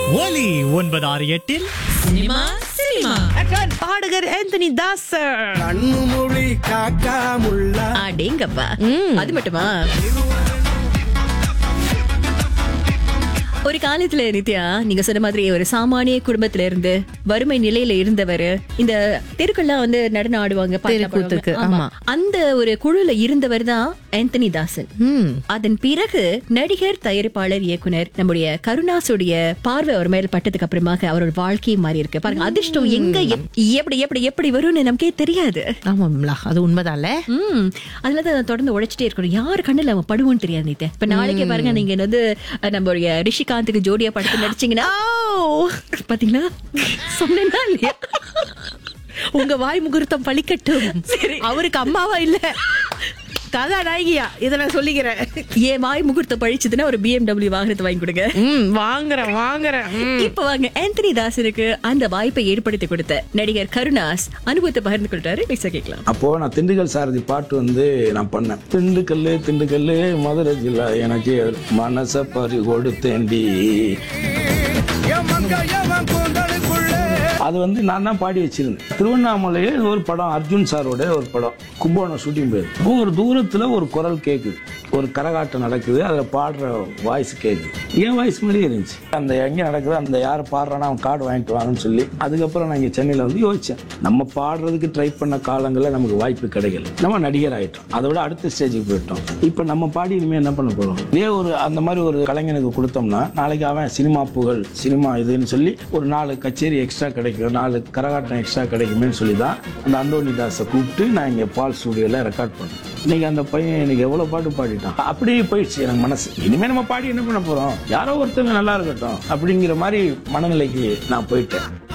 ஒலி ஒன்பது ஆறு எட்டில் சினிமா சினிமா பாடகர் ஆந்தனி தாசர் கண்ணு மொழி காக்கா முள்ளா அடேங்கப்பா அது மட்டுமா ஒரு காலத்துல நித்யா நீங்க சொன்ன மாதிரி ஒரு சாமானிய குடும்பத்துல இருந்து வறுமை நிலையில இருந்தவர் இந்த தெருக்கெல்லாம் வந்து நடனம் ஆடுவாங்க பாட்டுலாம் தெருக்கூத்துக்கு, பாடுவாங்க. ஆமா. அந்த ஒரு குழுல இருந்தவர் தான் ஆந்தனி தாசன் ம் அதன் பிறகு நடிகர் தயாரிப்பாளர் இயக்குனர் நம்முடைய கருணாசுடைய பார்வை அவர் மேல் பட்டதுக்கு அப்புறமாக அவரோட வாழ்க்கையும் மாறி இருக்கு பாருங்க அதிர்ஷ்டம் எங்க எப்- எப்படி எப்படி எப்படி வரும்னு நமக்கே தெரியாது ஆமாம்ல அது உண்மைதான்ல ம் அதுலதான் தொடர்ந்து உழைச்சிட்டே இருக்கணும் யார் கண்ணுல அவன் படுவோன்னு தெரியாது நீத்த இப்ப நாளைக்கே பாருங்க நீங்க வந்து அஹ், நம்மளுடைய ரிஷிகாந்துக்கு ஜோடியா படுத்து நடிச்சீங்கன்னா பாத்தீங்களா சொன்னேன்னா இல்லையா உங்க வாய் முகூர்த்தம் பழிக்கட்டும் சரி. அவருக்கு அம்மாவா இல்ல கதாநாயகியா இதை நான் சொல்லிக்கிறேன் ஏன் வாய் முகூர்த்தம் பழிச்சதுன்னா ஒரு பிஎம்டபிள்யூ வாகனத்தை வாங்கி கொடுங்க ம் வாங்குறேன் வாங்குறேன் ம். இப்ப வாங்க ஆந்தனி தாசனுக்கு அந்த வாய்ப்பை ஏற்படுத்தி கொடுத்த நடிகர் கருணாஸ் அனுபவத்தை பகிர்ந்து கொள்றாரு மிக்ஸா கேட்கலாம் அப்போ நான் திண்டுக்கல் சாரதி பாட்டு வந்து நான் பண்ணேன் திண்டுக்கல் திண்டுக்கல் மதுரை ஜில்லா எனக்கு மனச பறி கொடுத்தேண்டி அது வந்து நான் தான் பாடி வச்சிருந்தேன் திருவண்ணாமலையில் ஒரு படம் அர்ஜுன் சாரோட ஒரு படம் கும்பகோணம் ஷூட்டிங் போயிருக்கு ஒரு தூரத்துல ஒரு குரல் கேக்குது ஒரு கரகாட்டம் நடக்குது அதுல பாடுற வாய்ஸ் கேக்குது என் வாய்ஸ் மாதிரியே இருந்துச்சு அந்த எங்க நடக்குது அந்த யார் பாடுறானா அவன் கார்டு வாங்கிட்டு வாங்கன்னு சொல்லி அதுக்கப்புறம் நான் இங்க சென்னையில வந்து யோசிச்சேன் நம்ம பாடுறதுக்கு ட்ரை பண்ண காலங்களில் நமக்கு வாய்ப்பு கிடைக்கல நம்ம நடிகர் ஆயிட்டோம் அதை விட அடுத்த ஸ்டேஜுக்கு போயிட்டோம் இப்போ நம்ம பாடி இனிமே என்ன பண்ண போறோம் இதே ஒரு அந்த மாதிரி ஒரு கலைஞனுக்கு கொடுத்தோம்னா நாளைக்கு அவன் சினிமா புகழ் சினிமா இதுன்னு சொல்லி ஒரு நாலு கச்சேரி எக்ஸ்ட்ரா கிடைக்கும் நாலு கரகாட்டம் எக்ஸ்ட்ரா கிடைக்குமேன்னு சொல்லி தான் அந்த அந்தோனி தாஸை கூப்பிட்டு நான் இங்கே பால் ஸ்டூடியோவில் ரெக்கார்ட் பண்ணேன் இன்னைக்கு அந்த பையன் எனக்கு எவ்வளோ பாட்டு பாடிட்டான் அப்படியே போயிடுச்சு எனக்கு மனசு இனிமே நம்ம பாடி என்ன பண்ண போறோம் யாரோ ஒருத்தவங்க நல்லா இருக்கட்டும் அப்படிங்கிற மாதிரி மனநிலைக்கு நான் போயிட்டேன்